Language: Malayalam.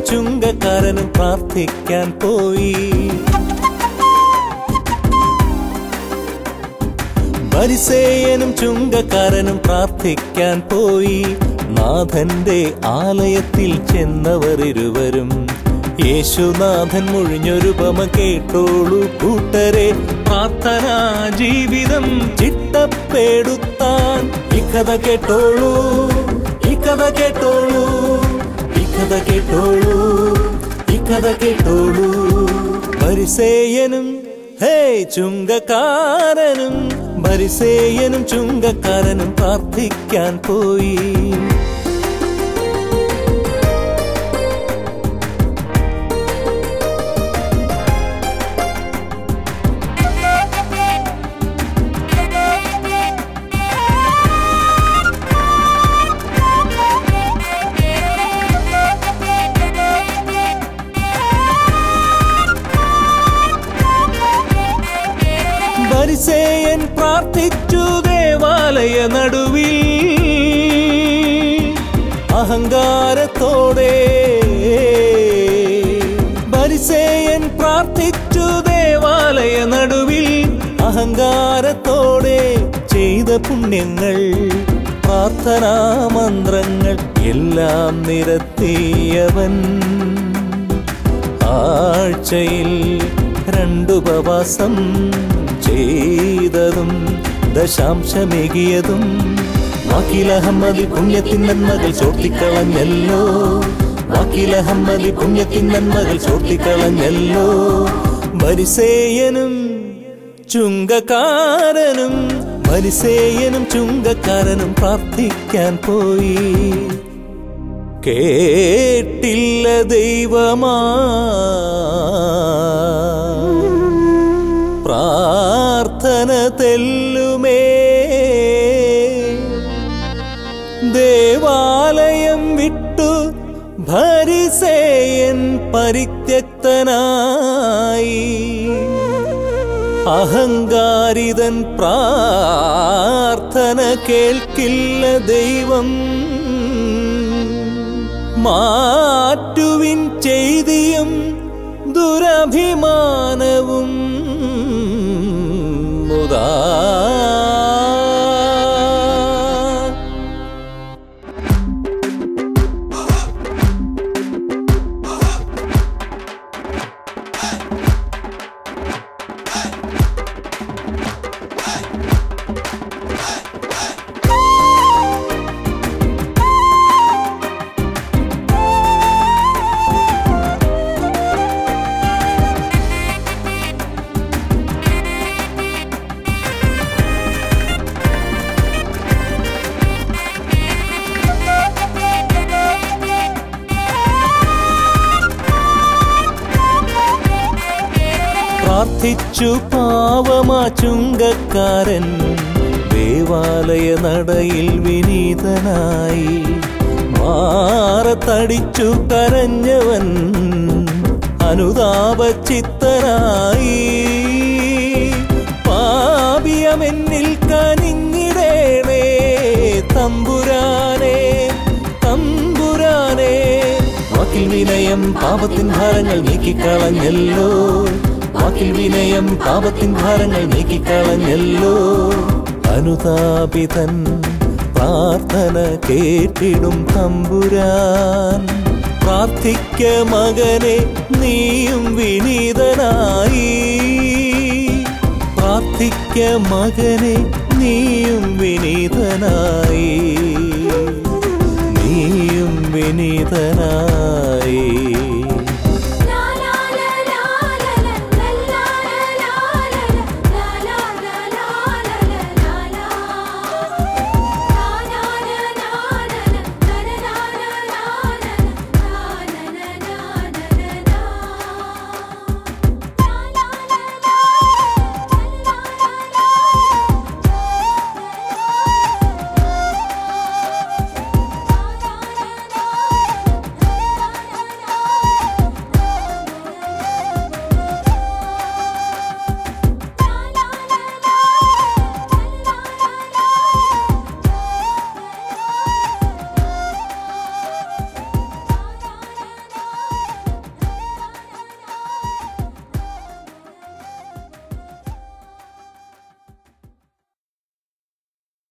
ചുങ്കക്കാരനും പ്രാർത്ഥിക്കാൻ പോയി പരിസേയനും ചുങ്കക്കാരനും പ്രാർത്ഥിക്കാൻ പോയി നാഥന്റെ ആലയത്തിൽ ചെന്നവർ ഇരുവരും യേശുനാഥൻ മുഴിഞ്ഞൊരുപമ കേട്ടോളൂ കൂട്ടരെ പ്രാർത്ഥനാ ജീവിതം ചിട്ടപ്പെടുത്താൻ ഇക്കഥ കേട്ടോളൂ ഇക്കഥ കേട്ടോളൂ ഇക്കഥ കേട്ടോളൂ ഇക്കഥ കേട്ടോളൂ പരിസേയനും ഹേ ചുങ്കക്കാരനും പരിസേയനും ചുങ്കക്കാരനും പ്രാർത്ഥിക്കാൻ പോയി പരിസേയൻ പ്രാർത്ഥിച്ചു ദേവാലയ നടുവിൽ അഹങ്കാരത്തോടെ പരിസേയൻ പ്രാർത്ഥിച്ചു ദേവാലയ നടുവിൽ അഹങ്കാരത്തോടെ ചെയ്ത പുണ്യങ്ങൾ പ്രാർത്ഥനാ മന്ത്രങ്ങൾ എല്ലാം നിരത്തിയവൻ ആഴ്ചയിൽ രണ്ടുപവാസം ചെയ്തതും ദശാംശമേകിയതും വാക്കിലഹമ്മദി പുണ്യത്തിൻ നന്മകൾ ചോർത്തിക്കളഞ്ഞല്ലോ വാക്കിലഹമ്മദി പുണ്യത്തിൻ നന്മകൾ ചോർത്തിക്കളഞ്ഞല്ലോ പരിസേയനും ചുങ്കക്കാരനും പരിസേയനും ചുങ്കക്കാരനും പ്രാർത്ഥിക്കാൻ പോയി കേട്ടില്ല ദൈവമാ പ്രാർത്ഥന തെല്ലുമേ ദേവാലയം വിട്ടു ഭരിസേയൻ പരിത്യക്തനായി അഹങ്കാരിതൻ പ്രാർത്ഥന കേൾക്കില്ല ദൈവം മാറ്റുവിൻ ചെയ്തിയും ദുരഭിമാനവും മുതാ പ്രാർത്ഥിച്ചു പാവമാ ചുങ്കക്കാരൻ ദേവാലയ നടയിൽ വിനീതനായി മാറത്തടിച്ചു കരഞ്ഞവൻ അനുതാപചിത്തനായി പാപിയമെന്നിൽ കനിഞ്ഞിടേണേ തമ്പുരാനേ തമ്പുരാനേ വാക്കിൽ വിനയം പാപത്തിൻ ഭാരങ്ങൾ നീക്കിക്കളഞ്ഞല്ലോ വാക്കിൽ വിനയം പാപത്തിൻ ഭാരങ്ങൾ നീക്കിക്കളഞ്ഞല്ലോ അനുതാപിതൻ പ്രാർത്ഥന കേട്ടിടും തമ്പുരാൻ പ്രാർത്ഥിക്ക മകനെ നീയും വിനീതനായി പ്രാർത്ഥിക്ക മകനെ നീയും വിനീതനായി നീയും വിനീതനായി